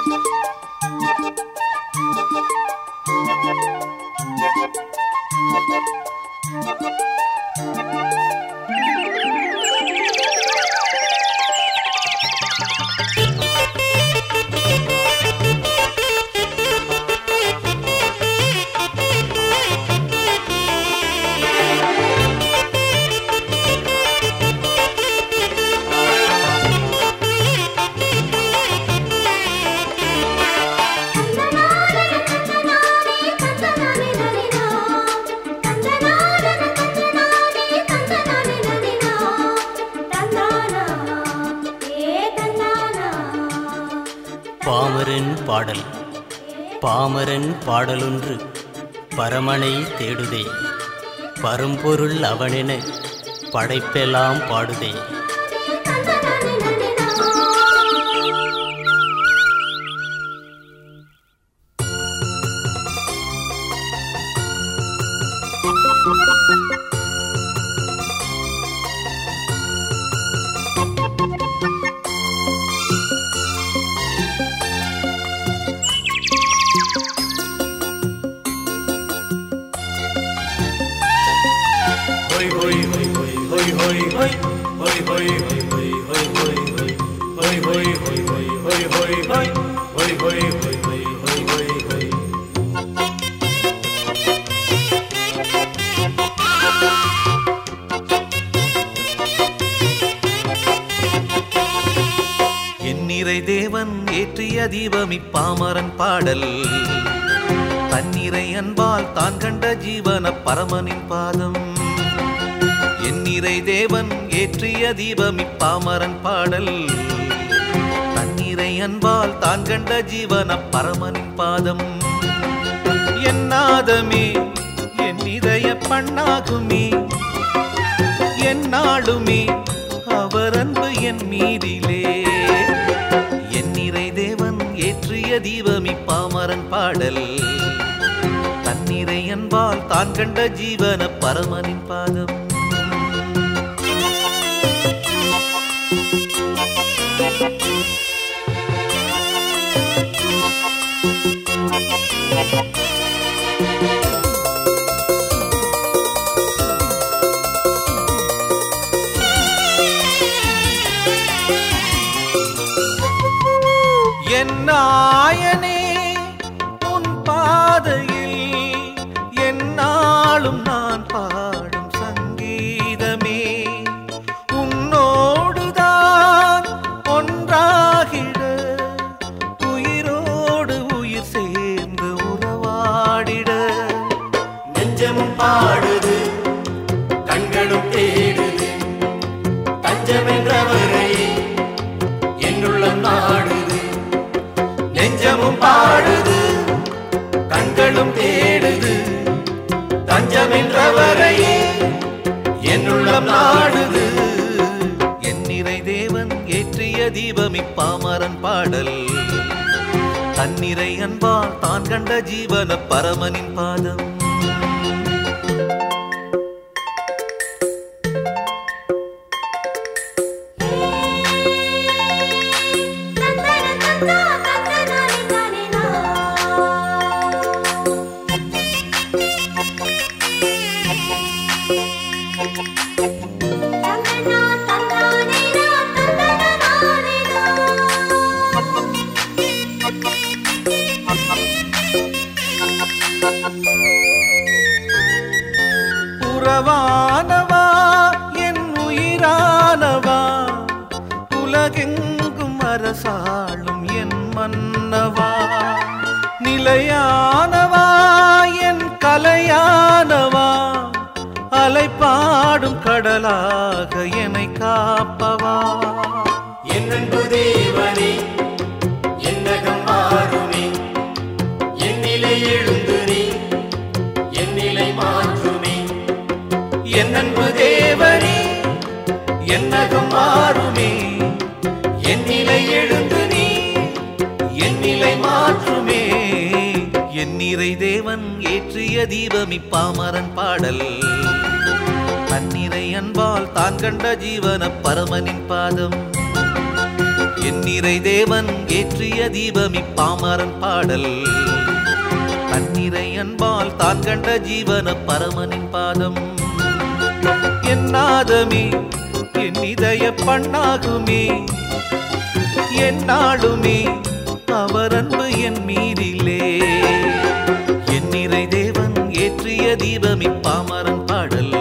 பாமரன் பாடல் பாமரன் பாடலொன்று பரமனை தேடுதே பரம்பொருள் அவனென படைப்பெல்லாம் பாடுதே எந்நிறை தேவன் ஏற்றிய தீபம் இப்பாமரன் பாடல் தன்னிறை அன்பால் தான் கண்ட ஜீவன பரமனின் பாதம் எந்நிறை தேவன் ஏற்றிய தீபம் இப்பாமரன் பாடல் தன்னிறை அன்பால் தான் கண்ட ஜீவன பரமனின் பாதம் என்னாதமே என் இதய பண்ணாகுமே என்னாடுமே அவர் அன்பு என் மீதிலே என் நிறை தேவன் ஏற்றிய தீபமி பாமரன் பாடல் தன்னிறை அன்பால் தான் கண்ட ஜீவன பரமனின் பாதம் என் நாயனே உன் பாதையில் என்னாலும் நான் பாடும் சங்கீதமே உன்னோடுதான் ஒன்றாகிட உயிரோடு உயிர் சேர்ந்து உறவாடிட நெஞ்சமும் பாடுது கண்களும் தேடுது தஞ்சமென்றவரை என்னுள்ளம் நாடுது நெஞ்சமும் பாடுது கண்களும் தேடுது தஞ்சமென்றவரை என்னுள்ளம் நாடுது என் நிறை தேவன் ஏற்றிய தீபம் இப்பாமரன் பாடல் தன்னிறை அன்பால் தான் கண்ட ஜீவன பரமனின் பாதம் உறவானவா என் உயிரானவா உலகெங்கும் அரசாளும் என் மன்னவா நிலையானவா என் கலையானவா அலைப்பாடும் கடலாக என்னை காப்பவா என் அன்பு தேவனே என்னகம் மாறுமே என் நிலை எழுந்து நீ என் நிலை மாற்றுமே என் அன்பு தேவனே என்னகம் மாறுமே என் நிலை எழுந்து நீ என் நிலை மாற்றுமே என் நிறை தேவன் ஏற்றிய தீபம் இப்பாமரன் பாடல் தன்னிறை அன்பால் தான் கண்ட ஜீவன பரமனின் பாதம் என் நிறை தேவன் ஏற்றிய தீபம் இப்பாமரன் பாடல் தன்னிறை அன்பால் தான் கண்ட ஜீவன பரமனின் பாதம் என் நாதமே என் இதய பண்ணாகுமே என் நாளுமே அவர் அன்பு என் மீதிலே என் நிறை தேவன் ஏற்றிய தீபம் இப்பாமரன் பாடல்